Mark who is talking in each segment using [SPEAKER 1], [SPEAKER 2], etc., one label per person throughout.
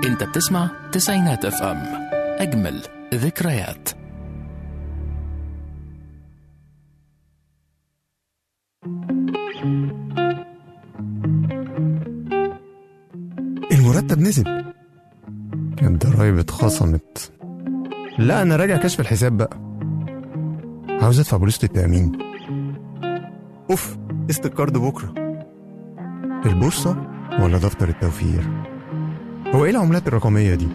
[SPEAKER 1] انت بتسمع تسعينات اف ام اجمل ذكريات
[SPEAKER 2] المرتب نزل الضرايب اتخصمت لا انا راجع كشف الحساب بقى عاوز ادفع بوليسة التأمين اوف قسط الكارد بكرة البورصة ولا دفتر التوفير هو ايه العملات الرقمية دي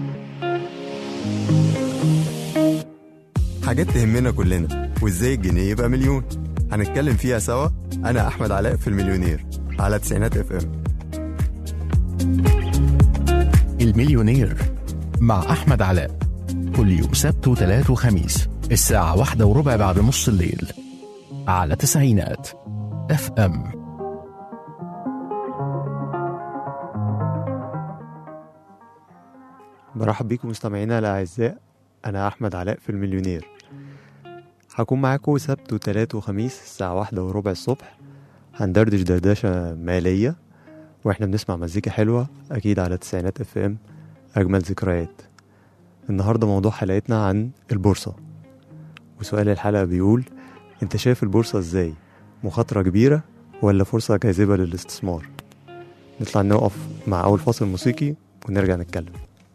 [SPEAKER 2] حاجات تهمنا كلنا وازاي الجنيه يبقى مليون هنتكلم فيها سوا انا احمد علاء في المليونير على تسعينات اف ام
[SPEAKER 1] المليونير مع احمد علاء كل يوم سبت وثلاث وخميس الساعة واحدة وربع بعد نص الليل على تسعينات اف ام
[SPEAKER 2] برحب بيكم مستمعينا الأعزاء أنا أحمد علاء في المليونير هكون معاكم سبت وتلات وخميس الساعة واحدة وربع الصبح هندردش دردشة مالية وإحنا بنسمع مزيكا حلوة أكيد على تسعينات اف ام أجمل ذكريات النهاردة موضوع حلقتنا عن البورصة وسؤال الحلقة بيقول أنت شايف البورصة إزاي؟ مخاطرة كبيرة ولا فرصة جاذبة للاستثمار؟ نطلع نقف مع أول فاصل موسيقي ونرجع نتكلم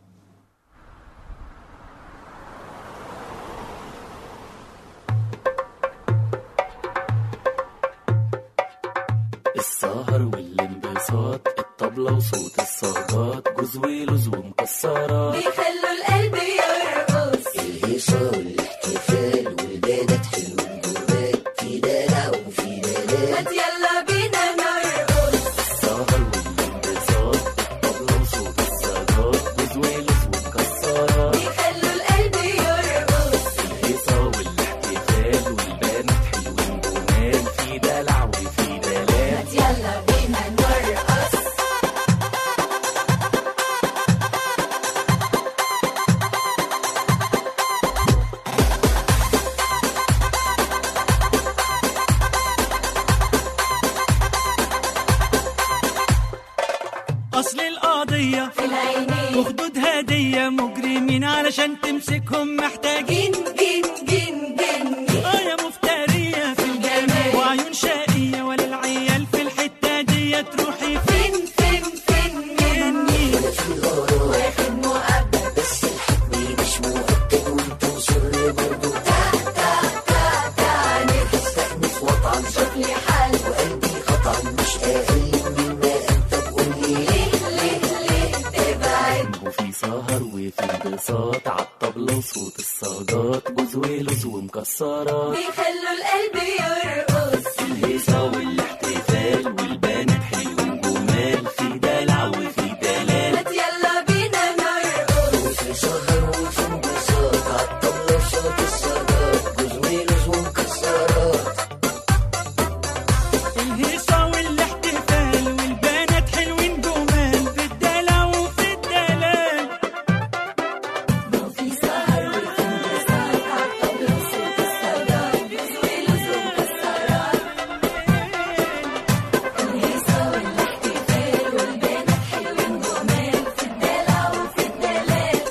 [SPEAKER 3] السهر والانبساط الطبلة وصوت الصاجات جوز ولوز ومكسرات
[SPEAKER 4] بيخلوا القلب يرقص
[SPEAKER 3] الهيصة والاحتفال والبنات حلو الجمال في دلع وفي دلال
[SPEAKER 4] هات يلا بينا نرقص
[SPEAKER 3] السهر والانبساط الطبلة وصوت الصاجات جوز ولوز ومكسرات
[SPEAKER 4] بيخلوا القلب يرقص
[SPEAKER 3] الهيصة والاحتفال والبنات حلو الجمال في دلع وفي دلال
[SPEAKER 4] هات يلا بينا نرقص
[SPEAKER 5] أصل القضية
[SPEAKER 4] في العينين
[SPEAKER 5] وخدود هدية مجرمين علشان تمسكهم محتاجين
[SPEAKER 4] جن جن جن جن
[SPEAKER 5] آه يا مفترية في الجمال وعيون شقية وللعيال في الحتة دي تروحي فين
[SPEAKER 4] فين فين فين مني واخد مؤبد بس الحكم مش مؤكد وانتو سر برضو تا تا تا تا نستأنف وطعن شوف لي حل وقلبي قطعا مش قايل مما انت تقولي ليه ليه ليه تبعد
[SPEAKER 3] وفي سهر وفي انبساط عالطبلة وصوت الصاجات جوز ولوز ومكسرات
[SPEAKER 4] بيخلوا القلب يرقص
[SPEAKER 3] الهيصة والاحتفال والبنات حلو وجمال في دلع وفي دلال
[SPEAKER 4] هات يلا بينا نرقص
[SPEAKER 3] في سهر وفي انبساط عالطبلة وصوت الصاجات جوز ولوز ومكسرات
[SPEAKER 5] الهيصة والاحتفال والبنات حلوين جمال في الدلع وفي الدلال
[SPEAKER 4] في سهر وفي انبساط عالطبلة وصوت الصدى بزويلوز ومكسرات الهيصة والاحتفال والبنات حلوين جمال في الدلع وفي الدلال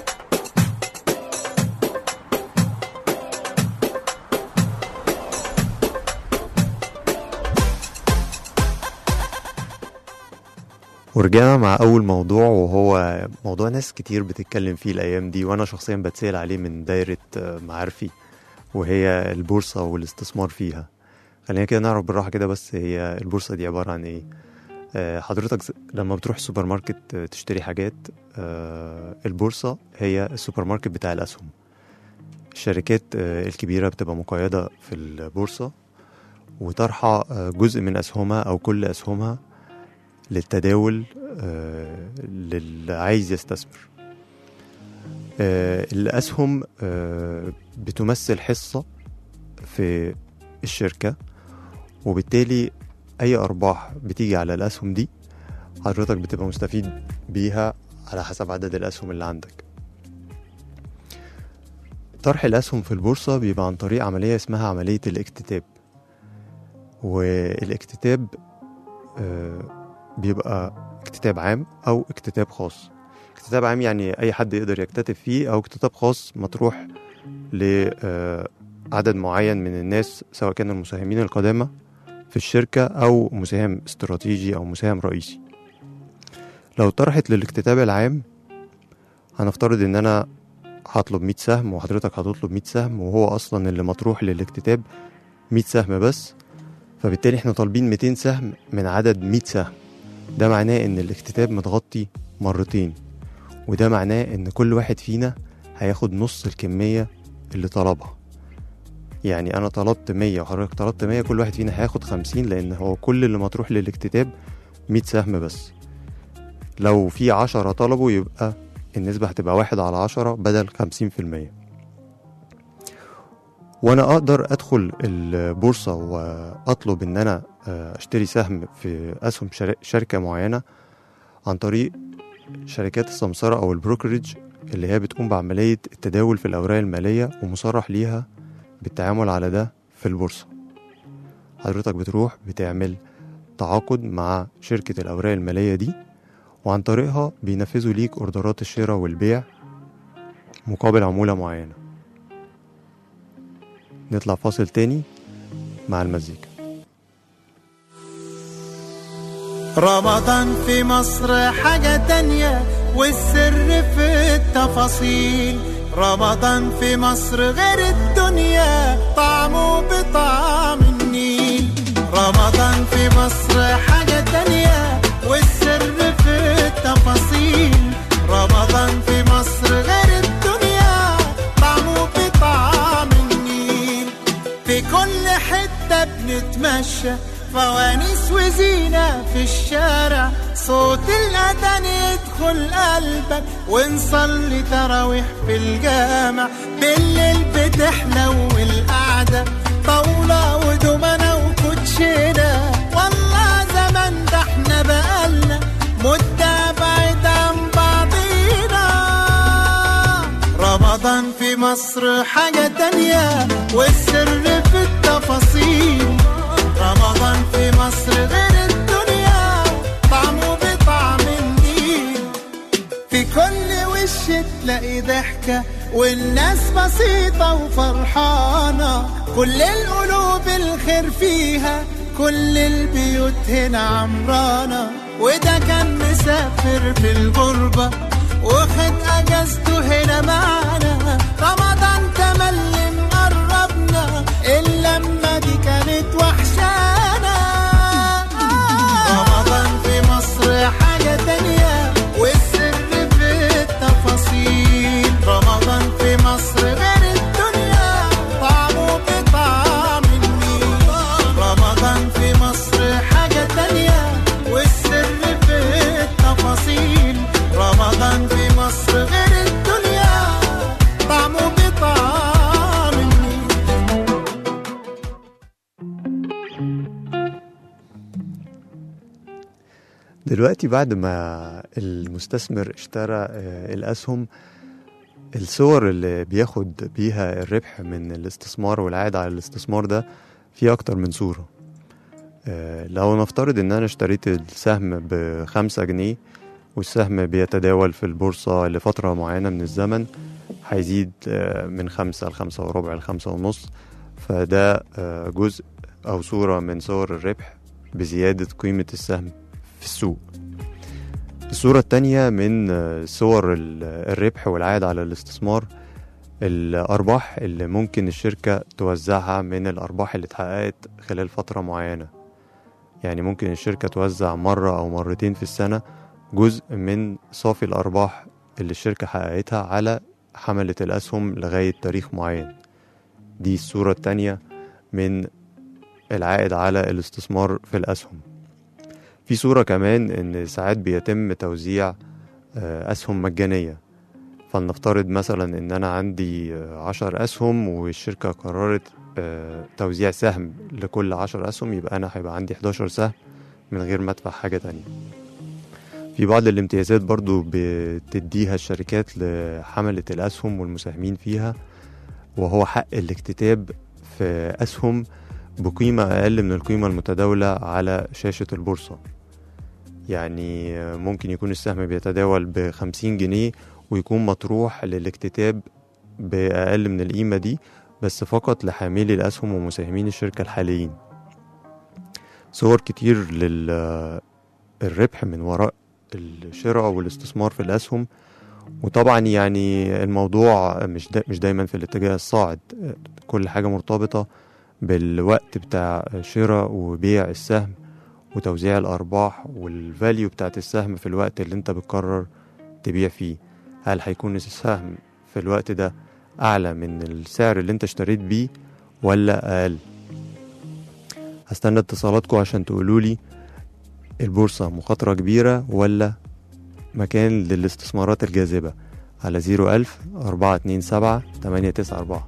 [SPEAKER 2] ورجعنا مع أول موضوع وهو موضوع ناس كتير بتتكلم فيه الأيام دي وأنا شخصيا بتسأل عليه من دايرة آه، معارفي وهي البورصة والاستثمار فيها خلينا كده نعرف بالراحة كده بس هي البورصة دي عبارة عن إيه آه، حضرتك ز- لما بتروح السوبر ماركت آه، تشتري حاجات آه، البورصة هي السوبر ماركت بتاع الأسهم الشركات آه، الكبيرة بتبقى مقيدة في البورصة وطرحة آه، جزء من أسهمها أو كل أسهمها للتداول آه، للي عايز يستثمر آه، الأسهم آه، بتمثل حصة في الشركة وبالتالي أي أرباح بتيجي على الأسهم دي حضرتك بتبقى مستفيد بيها على حسب عدد الأسهم اللي عندك طرح الأسهم في البورصة بيبقى عن طريق عملية اسمها عملية الاكتتاب والاكتتاب آه، بيبقى اكتتاب عام أو اكتتاب خاص اكتتاب عام يعني أي حد يقدر يكتتب فيه أو اكتتاب خاص مطروح لعدد معين من الناس سواء كان المساهمين القدامى في الشركة أو مساهم استراتيجي أو مساهم رئيسي لو طرحت للاكتتاب العام هنفترض إن أنا هطلب 100 سهم وحضرتك هتطلب 100 سهم وهو أصلا اللي مطروح للاكتتاب 100 سهم بس فبالتالي احنا طالبين 200 سهم من عدد 100 سهم ده معناه ان الاكتتاب متغطي مرتين وده معناه ان كل واحد فينا هياخد نص الكمية اللي طلبها يعني انا طلبت 100 وحضرتك طلبت 100 كل واحد فينا هياخد 50 لان هو كل اللي مطروح للاكتتاب 100 سهم بس لو في 10 طلبوا يبقى النسبة هتبقى واحد على عشرة بدل 50% وانا اقدر ادخل البورصة واطلب ان انا آه، اشتري سهم في اسهم شر- شركة معينة عن طريق شركات السمسرة او البروكرج اللي هي بتقوم بعملية التداول في الاوراق المالية ومصرح ليها بالتعامل على ده في البورصة حضرتك بتروح بتعمل تعاقد مع شركة الاوراق المالية دي وعن طريقها بينفذوا ليك اوردرات الشراء والبيع مقابل عمولة معينة نطلع فاصل تاني مع المزيكا
[SPEAKER 6] رمضان في مصر حاجة تانية والسر في التفاصيل رمضان في مصر غير الدنيا طعمه بطعم النيل رمضان في مصر حاجة تانية والسر في التفاصيل رمضان في مصر غير الدنيا طعمه بطعم النيل في كل حتة بنتمشى فوانيس وزينة في الشارع صوت الأذان يدخل قلبك ونصلي تراويح في الجامع بالليل بتحلو القعدة طاولة ودومنة وكوتشينة والله زمان ده احنا بقالنا مدة بعيد عن بعضينا رمضان في مصر حاجة تانية والسر في التفاصيل رمضان في مصر غير الدنيا طعمه بطعم النيل في كل وش تلاقي ضحكة والناس بسيطة وفرحانة كل القلوب الخير فيها كل البيوت هنا عمرانة وده كان مسافر في الغربة واخد اجازته هنا معانا رمضان تملي مقربنا اللمة دي كانت وحشانا رمضان في مصر حاجة تانية والسر في التفاصيل رمضان في مصر غير الدنيا طعمه بطعم النيل رمضان في مصر حاجة تانية والسر في التفاصيل رمضان في مصر غير الدنيا طعمه بطعم النيل
[SPEAKER 2] دلوقتي بعد ما المستثمر اشترى آه، الأسهم الصور اللي بياخد بيها الربح من الاستثمار والعائد على الاستثمار ده في أكتر من صورة آه، لو نفترض إن أنا اشتريت السهم بخمسة جنيه والسهم بيتداول في البورصة لفترة معينة من الزمن هيزيد آه، من خمسة لخمسة وربع لخمسة ونص فده آه، جزء أو صورة من صور الربح بزيادة قيمة السهم في السوق الصورة التانية من آه، صور ال- الربح والعائد على الاستثمار الأرباح اللي ممكن الشركة توزعها من الأرباح اللي اتحققت خلال فترة معينة يعني ممكن الشركة توزع مرة أو مرتين في السنة جزء من صافي الأرباح اللي الشركة حققتها على حملة الأسهم لغاية تاريخ معين دي الصورة التانية من العائد على الاستثمار في الأسهم في صورة كمان إن ساعات بيتم توزيع آه، أسهم مجانية فلنفترض مثلا إن أنا عندي آه، عشر أسهم والشركة قررت آه، توزيع سهم لكل عشر أسهم يبقى أنا هيبقى عندي 11 سهم من غير ما أدفع حاجة تانية في بعض الامتيازات برضو بتديها الشركات لحملة الأسهم والمساهمين فيها وهو حق الاكتتاب في أسهم بقيمة أقل من القيمة المتداولة على شاشة البورصة يعني ممكن يكون السهم بيتداول بخمسين جنيه ويكون مطروح للاكتتاب بأقل من القيمة دي بس فقط لحاملي الأسهم ومساهمين الشركة الحاليين صور كتير للربح من وراء الشراء والاستثمار في الأسهم وطبعا يعني الموضوع مش دا مش دايما في الاتجاه الصاعد كل حاجة مرتبطة بالوقت بتاع شراء وبيع السهم وتوزيع الأرباح والفاليو بتاعت السهم في الوقت اللي انت بتقرر تبيع فيه هل هيكون السهم في الوقت ده أعلى من السعر اللي انت اشتريت بيه ولا أقل هستنى اتصالاتكم عشان تقولولي البورصة مخاطرة كبيرة ولا مكان للاستثمارات الجاذبة على زيرو ألف أربعة اتنين سبعة تمانية تسعة أربعة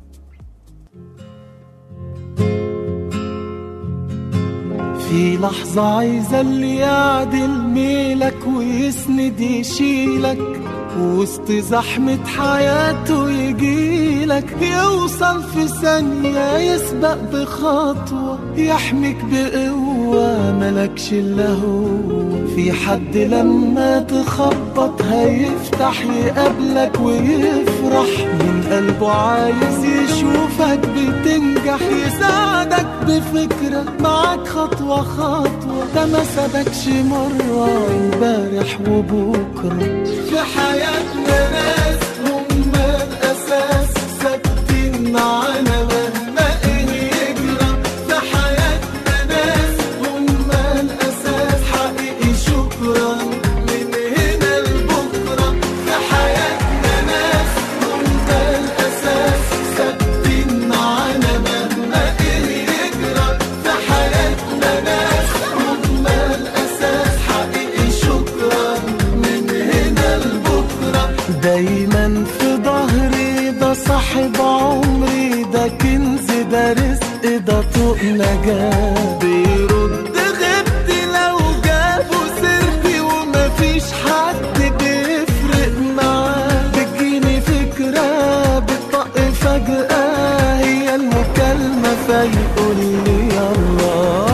[SPEAKER 7] في لحظة عايزة اللي يعدل ميلك ويسند يشيلك وسط زحمة حياته يجيلك يوصل في ثانية يسبق بخطوة يحميك بقوة ملكش إلا هو في حد لما تخبط هيفتح يقابلك ويفرح من قلبه عايز يشوفك بتنجح يساعدك بفكرة معاك خطوة خطوة ده ما سابكش مرة امبارح وبكرة في حياتنا ناس هم الأساس ثابتين معانا مهما إيه يجرى في حياتنا ناس هم الأساس حقيقي شكرا من هنا لبكرة في حياتنا ناس هم الأساس ثابتين معانا مهما إيه يجرى في حياتنا ناس هم الأساس حقيقي شكرا من هنا لبكرة دايما في ظهري ده صاحب عمري ده كنز ده رزق ده طوق نجاة بيرد غبتي لو جابوا سيرتي ومفيش حد بيفرق معاه بتجيني فكرة بتطق فجأة هي المكالمة فيقول لي يلا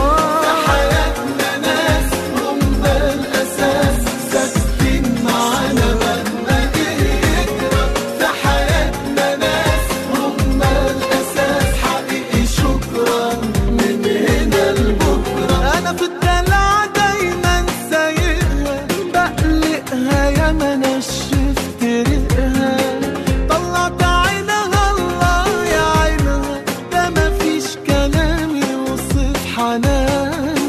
[SPEAKER 7] حياتنا ناس هم الأساس ثابتين معانا مهما يجرى في حياتنا ناس هم الأساس حقيقي شكرا من هنا لبكرة أنا في الدلع دايما سايقها بقلقها يا ما نشفت ريقها طلعت عينها الله يا عينها ده مفيش كلام يوصف حنانها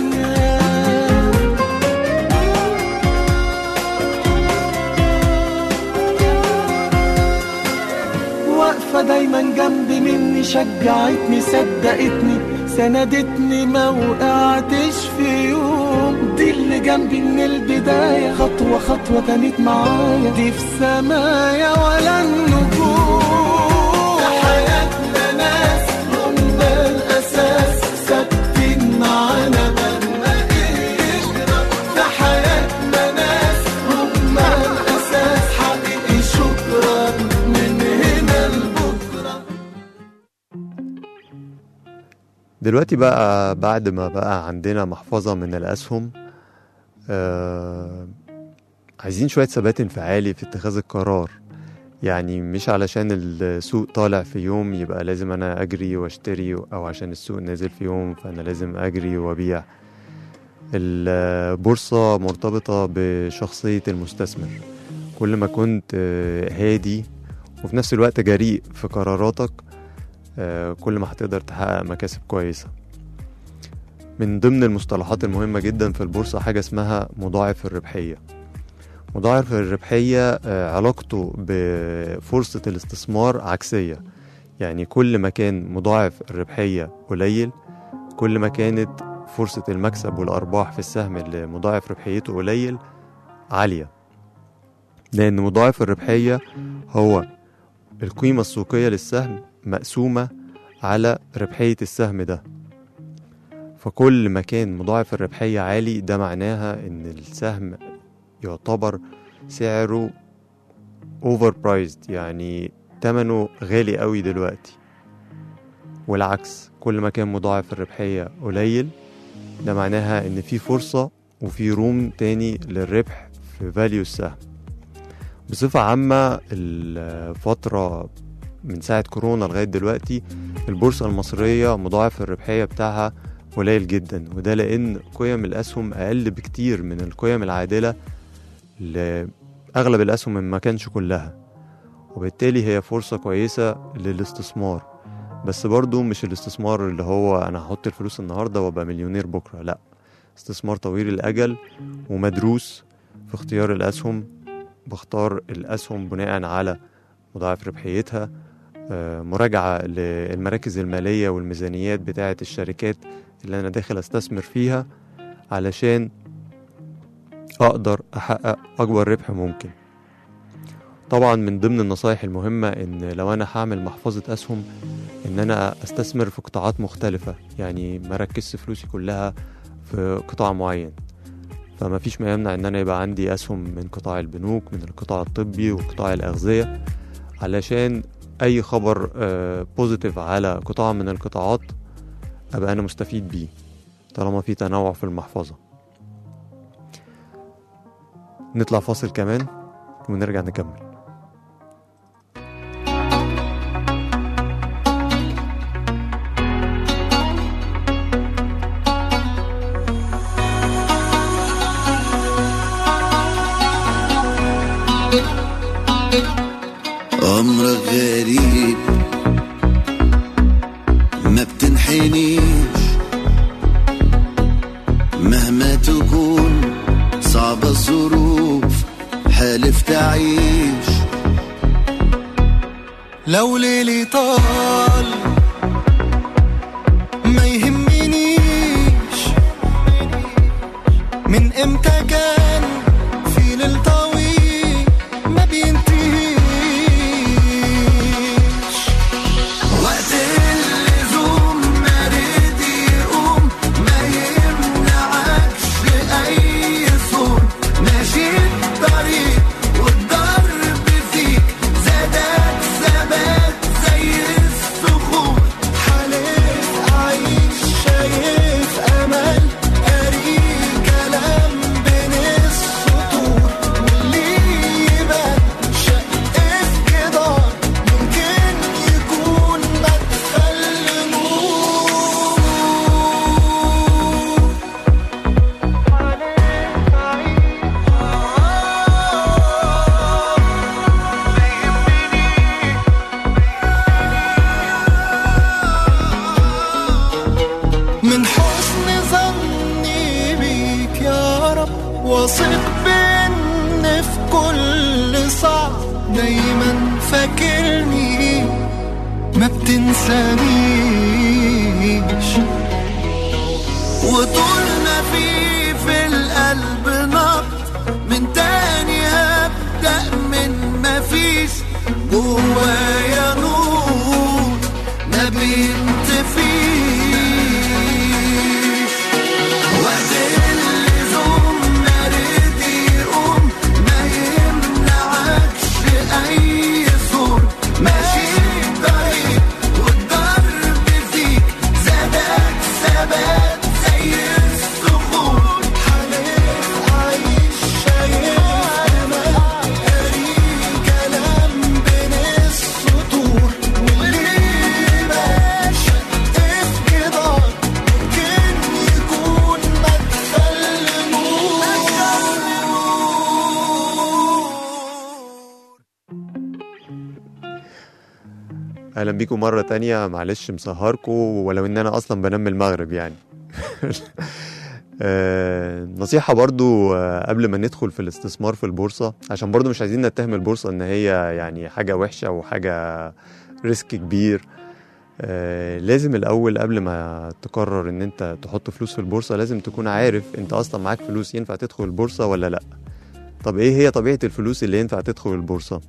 [SPEAKER 7] واقفة دايما جنبي مني شجعتني صدقتني سندتني ما وقعتش في يوم دي اللي جنبي من البداية خطوة خطوة كانت معايا دي في سمايا ولا النجوم في حياتنا ناس هم الأساس ثابتين معانا مهما يجرى في حياتنا ناس هم الأساس حقيقي شكرا من هنا لبكرة
[SPEAKER 2] دلوقتي بقى بعد ما بقى عندنا محفظة من الأسهم آه عايزين شوية ثبات انفعالي في اتخاذ القرار يعني مش علشان السوق طالع في يوم يبقى لازم أنا أجري وأشتري أو عشان السوق نازل في يوم فأنا لازم أجري وأبيع البورصة مرتبطة بشخصية المستثمر كل ما كنت آه، هادي وفي نفس الوقت جريء في قراراتك آه، كل ما هتقدر تحقق مكاسب كويسة من ضمن المصطلحات المهمة جدا في البورصة حاجة اسمها مضاعف الربحية مضاعف الربحية آه، علاقته بفرصة الاستثمار عكسية يعني كل ما كان مضاعف الربحية قليل كل ما كانت فرصة المكسب والأرباح في السهم اللي مضاعف ربحيته قليل عالية لأن مضاعف الربحية هو القيمة السوقية للسهم مقسومة على ربحية السهم ده فكل ما كان مضاعف الربحية عالي ده معناها إن السهم يعتبر سعره اوفر برايزد يعني تمنه غالي قوي دلوقتي والعكس كل ما كان مضاعف الربحية قليل ده معناها إن في فرصة وفي روم تاني للربح في فاليو السهم بصفة عامة الفترة من ساعة كورونا لغاية دلوقتي البورصة المصرية مضاعف الربحية بتاعها قليل جدا وده لأن قيم الأسهم أقل بكتير من القيم العادلة لأغلب الأسهم إن ما كانش كلها وبالتالي هي فرصة كويسة للاستثمار بس برضو مش الاستثمار اللي هو أنا هحط الفلوس النهاردة وأبقى مليونير بكرة لأ استثمار طويل الأجل ومدروس في اختيار الأسهم بختار الأسهم بناء على مضاعف ربحيتها آه، مراجعة للمراكز المالية والميزانيات بتاعة الشركات اللي أنا داخل أستثمر فيها علشان أقدر أحقق أكبر ربح ممكن طبعا من ضمن النصايح المهمة إن لو أنا هعمل محفظة أسهم إن أنا أستثمر في قطاعات مختلفة يعني ما ركزش فلوسي كلها في قطاع معين فما فيش ما يمنع إن أنا يبقى عندي أسهم من قطاع البنوك من القطاع الطبي وقطاع الأغذية علشان أي خبر بوزيتيف على قطاع من القطاعات أبقى أنا مستفيد بيه طالما في تنوع في المحفظة نطلع فاصل كمان ونرجع نكمل
[SPEAKER 8] أمرك غريب ما بتنحنيش مهما تكون صعبة الظروف حالف تعيش
[SPEAKER 6] لو ليلي طال ما يهمنيش من امتى كان في ليل طويل ما بينتهيش وقت اللزوم ما رد يقوم ما يمنعكش اي صوت ماشي الطريق والضرب فيك زادك ثبات زي الصخور حالف عايش شايف امل قاري كلام بين السطور واللي يبان شق في جدار ممكن يكون مدخل نور من حسن ظني بيك يا رب واثق بان في كل صعب دايما فاكرني ما بتنسانيش وطول ما في في القلب نبض من تاني هبدأ من ما فيش جوايا نور ما بينطفيش وقت اللزوم ما رد يقوم ما يمنعكش أي صوت ماشي الطريق والضرب فيك زادك ثبات زي الصخور حالف عايش شايف أمل قاري كلام بين السطور واللي ماشي في جدار ممكن يكون مدخل نور
[SPEAKER 2] اهلا بيكم مره تانية معلش مسهركم ولو ان انا اصلا بنام من المغرب يعني آه، نصيحة برضو آه، قبل ما ندخل في الاستثمار في البورصة عشان برضو مش عايزين نتهم البورصة ان هي يعني حاجة وحشة وحاجة ريسك كبير آه، لازم الاول قبل ما تقرر ان انت تحط فلوس في البورصة لازم تكون عارف انت اصلا معاك فلوس ينفع تدخل البورصة ولا لا طب ايه هي طبيعة الفلوس اللي ينفع تدخل البورصة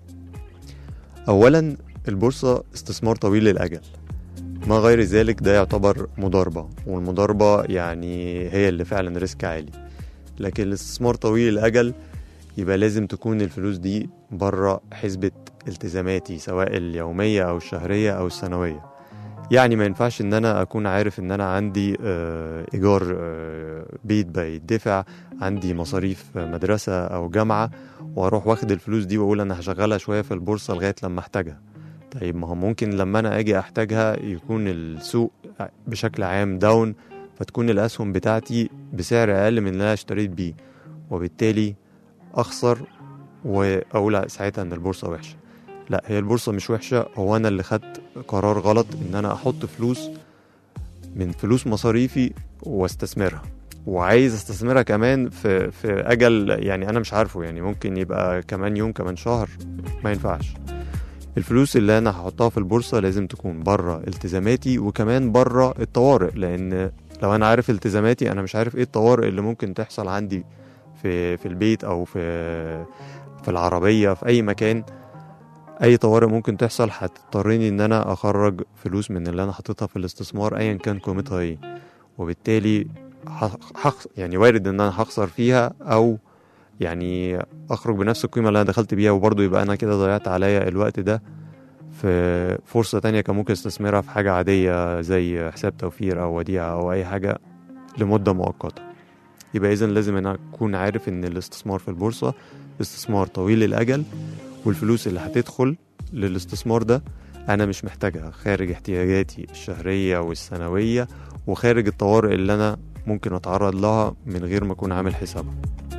[SPEAKER 2] اولا البورصة استثمار طويل الأجل ما غير ذلك ده يعتبر مضاربة والمضاربة يعني هي اللي فعلا ريسك عالي لكن الاستثمار طويل الأجل يبقى لازم تكون الفلوس دي بره حسبة التزاماتي سواء اليومية أو الشهرية أو السنوية يعني ما ينفعش ان انا اكون عارف ان انا عندي آه، ايجار آه، بيت بيدفع عندي مصاريف مدرسة او جامعة واروح واخد الفلوس دي واقول انا هشغلها شوية في البورصة لغاية لما احتاجها طيب ما هو ممكن لما انا اجي احتاجها يكون السوق بشكل عام داون فتكون الاسهم بتاعتي بسعر اقل من اللي انا اشتريت بيه وبالتالي اخسر واقول ساعتها ان البورصة وحشة لا هي البورصة مش وحشة هو انا اللي خدت قرار غلط ان انا احط فلوس من فلوس مصاريفي واستثمرها وعايز استثمرها كمان في في اجل يعني انا مش عارفه يعني ممكن يبقى كمان يوم كمان شهر ما ينفعش الفلوس اللي انا هحطها في البورصه لازم تكون بره التزاماتي وكمان بره الطوارئ لان لو انا عارف التزاماتي انا مش عارف ايه الطوارئ اللي ممكن تحصل عندي في في البيت او في في العربيه في اي مكان اي طوارئ ممكن تحصل هتضطرني ان انا اخرج فلوس من اللي انا حاططها في الاستثمار ايا كان قيمتها ايه وبالتالي ح- حخ يعني وارد ان انا هخسر فيها او يعني اخرج بنفس القيمه اللي انا دخلت بيها وبرضه يبقى انا كده ضيعت عليا الوقت ده في فرصه تانية كان ممكن استثمرها في حاجه عاديه زي حساب توفير او وديعه او اي حاجه لمده مؤقته يبقى اذا لازم انا اكون عارف ان الاستثمار في البورصه استثمار طويل الاجل والفلوس اللي هتدخل للاستثمار ده انا مش محتاجها خارج احتياجاتي الشهريه والسنويه وخارج الطوارئ اللي انا ممكن اتعرض لها من غير ما اكون عامل حسابها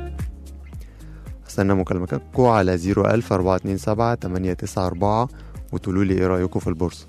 [SPEAKER 2] استنى مكالمتكم على 01000 427 894 وتقولوا لي ايه رايكم في البورصه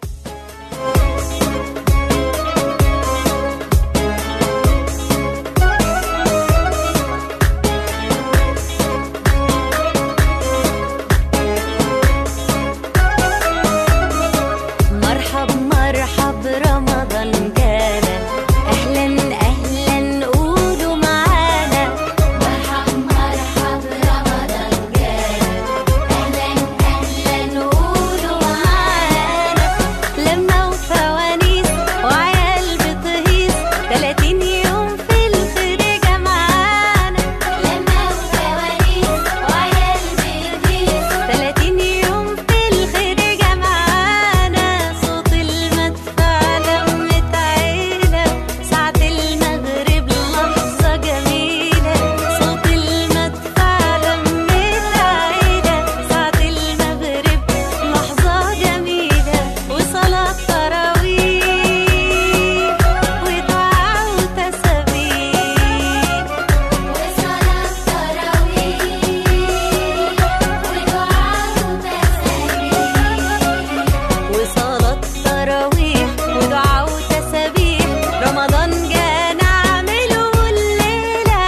[SPEAKER 9] مرحب مرحب رمضان جانا اهلا اهلا قولوا معانا مرحب مرحب رمضان جانا اهلا اهلا قولوا معانا لما وفوانيس وعيال بتهيص 30 يوم في الخير جمعانا لما وفوانيس وعيال بتهيص 30 يوم في الخير جمعانا صوت المدفع لمة عيلة ساعة المغرب لحظة جميلة صوت المدفع لمة عيلة ساعة المغرب لحظة جميلة وصلاة تراويح ودعاء وتسابيح وصلاة تراويح وصلاة تراويح ودعاء وتسابيح رمضان جانا نعمله الليلة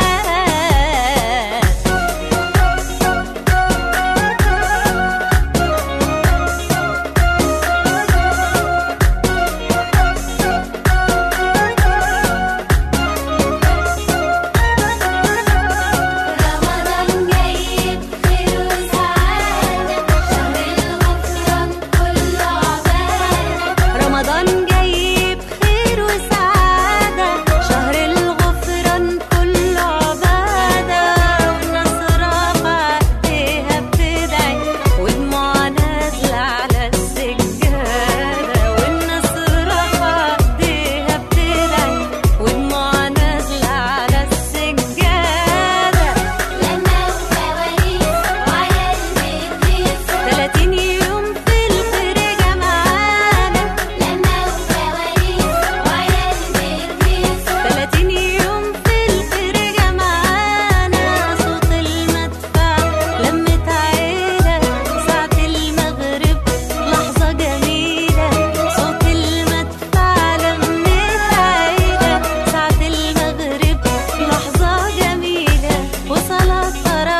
[SPEAKER 9] رمضان جاي بخير وسعادة شهر الغفران كله عبادة رمضان جاي بخير وسعادة شهر الغفران كله عبادة والناس رافعة ايديها بتدعي ودموع نازلة على السجادة والناس رافعة ايديها بتدعي ودموع نازلة على السجادة لما وفوانيس وعيال بتهيص 30 يوم في الخير جمعانا لما وفوانيس وعيال بتهيص 30 يوم في الخير جمعانا صوت المدفع لمة عيلة ساعة المغرب لحظة جميلة صوت المدفع لمة عيلة ساعة المغرب لحظة جميلة وصلاة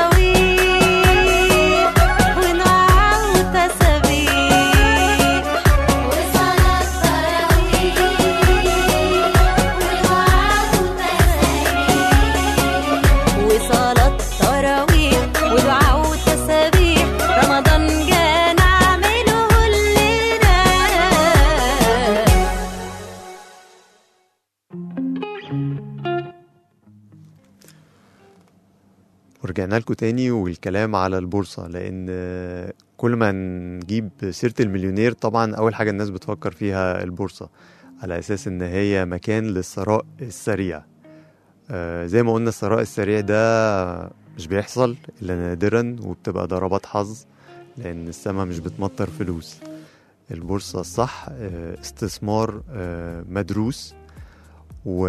[SPEAKER 9] تراويح ودعاء وتسابيح وصلاة تراويح ودعاء وتسابيح وصلاة تراويح ودعاء وتسابيح رمضان جانا نعمله الليلة
[SPEAKER 2] ورجعنا لكم تاني والكلام على البورصة لأن كل ما نجيب سيرة المليونير طبعا أول حاجة الناس بتفكر فيها البورصة على أساس إن هي مكان للثراء السريع آه زي ما قلنا الثراء السريع ده مش بيحصل إلا نادرا وبتبقى ضربات حظ لأن السما مش بتمطر فلوس البورصة الصح آه، استثمار آه، مدروس و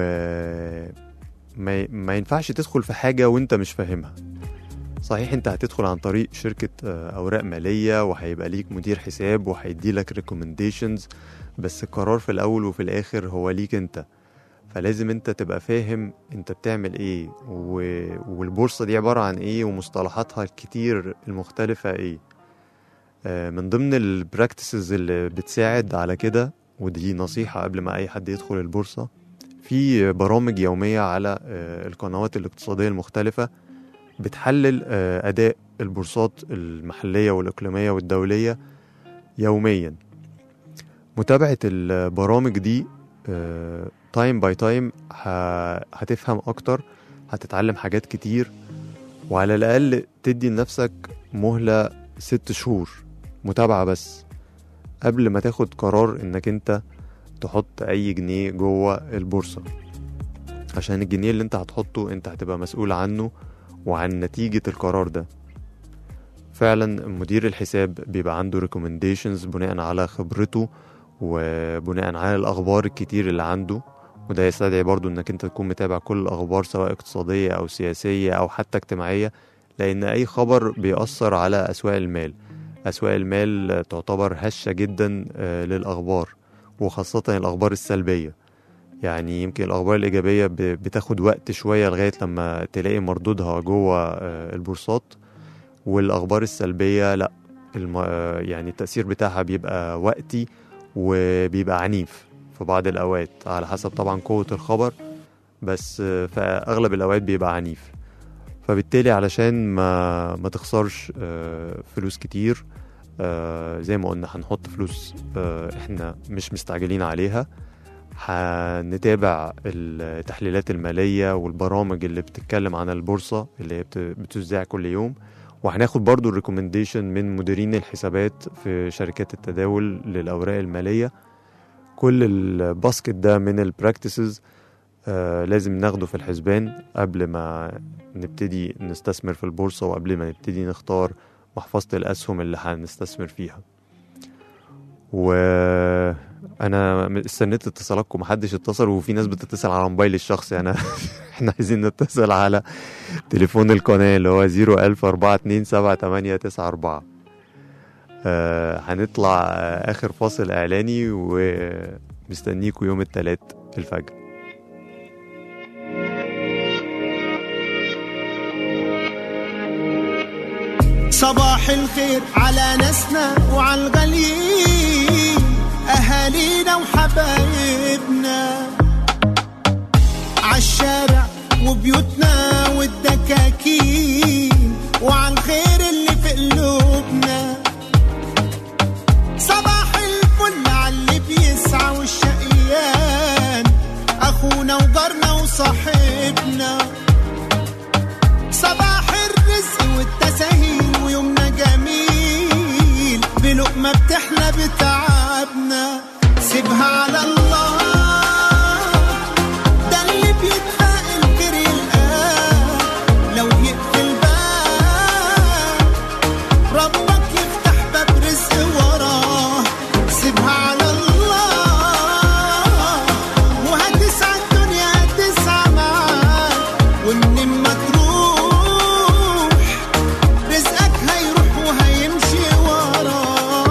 [SPEAKER 2] ما ما ينفعش تدخل في حاجة وانت مش فاهمها صحيح انت هتدخل عن طريق شركة آه، اوراق مالية وهيبقى ليك مدير حساب وهيدي لك recommendations بس القرار في الاول وفي الاخر هو ليك انت فلازم انت تبقى فاهم انت بتعمل ايه و... والبورصة دي عبارة عن ايه ومصطلحاتها الكتير المختلفة ايه آه، من ضمن البراكتسز اللي بتساعد على كده ودي نصيحة قبل ما اي حد يدخل البورصة في برامج يومية على آه، القنوات الاقتصادية المختلفة بتحلل آه، أداء البورصات المحلية والإقليمية والدولية يوميا متابعة البرامج دي تايم باي تايم هتفهم أكتر هتتعلم حاجات كتير وعلى الأقل تدي لنفسك مهلة ست شهور متابعة بس قبل ما تاخد قرار انك انت تحط اي جنيه جوه البورصة عشان الجنيه اللي انت هتحطه انت هتبقى مسؤول عنه وعن نتيجة القرار ده فعلا مدير الحساب بيبقى عنده recommendations بناء على خبرته وبناء على الأخبار الكتير اللي عنده وده يستدعي برضو انك انت تكون متابع كل الأخبار سواء اقتصادية أو سياسية أو حتى اجتماعية لأن أي خبر بيأثر على أسواق المال أسواق المال تعتبر هشة جدا آه، للأخبار وخاصة الأخبار السلبية يعني يمكن الأخبار الإيجابية ب- بتاخد وقت شوية لغاية لما تلاقي مردودها جوه آه، البورصات والأخبار السلبية لأ الم... آه، يعني التأثير بتاعها بيبقى وقتي وبيبقى عنيف في بعض الأوقات على حسب طبعا قوة الخبر بس آه، في أغلب الأوقات بيبقى عنيف فبالتالي علشان ما ما تخسرش آه، فلوس كتير آه، زي ما قلنا هنحط فلوس آه، احنا مش مستعجلين عليها هنتابع التحليلات المالية والبرامج اللي بتتكلم عن البورصة اللي هي بت- بتذاع كل يوم وهناخد برضو الريكومنديشن من مديرين الحسابات في شركات التداول للأوراق المالية كل الباسكت ده من البراكتسز آه لازم ناخده في الحسبان قبل ما نبتدي نستثمر في البورصة وقبل ما نبتدي نختار محفظة الأسهم اللي هنستثمر فيها وأنا استنيت اتصالاتكم محدش اتصل وفي ناس بتتصل على موبايلي الشخصي أنا احنا عايزين نتصل على تليفون القناة اللي هو 010427894 آه هنطلع آه آخر فاصل إعلاني ومستنيكوا يوم التلات الفجر
[SPEAKER 6] صباح الخير على ناسنا وعلى الغاليين أهالينا وحبايبنا عالشارع وبيوتنا والدكاكين وعلى الخير اللي في قلوبنا صباح الفل على اللي بيسعى والشقيان أخونا وجارنا وصاحبنا صباح الرزق والتساهيل ويومنا جميل بلقمة بتحلى بتعبنا سيبها على الله ده اللي بيتفائل خير يلقاه لو يقفل باب ربك يفتح باب رزق وراه سيبها على الله وهتسعى الدنيا هتسعى معاك ومن ما تروح رزقك هيروح وهيمشي وراه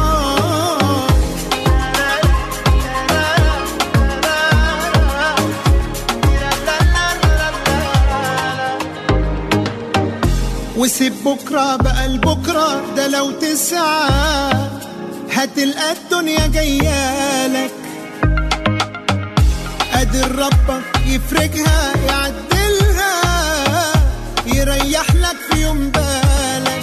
[SPEAKER 6] وسيب بكرة بقى لبكرة ده لو تسعى هتلقى الدنيا جايالك قادر ربك يفرجها يعدلها يريح لك في يوم بالك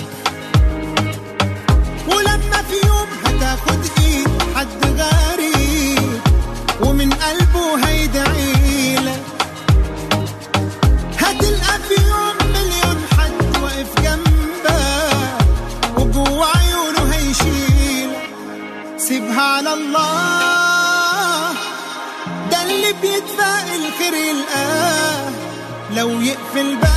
[SPEAKER 6] ولما في يوم هتاخد ايد حد غريب ومن قلبه هيدعي لك هتلقى في يوم مليون حد واقف جنبك وجوه عيونه يتفائل خير يلقاه لو يقفل باب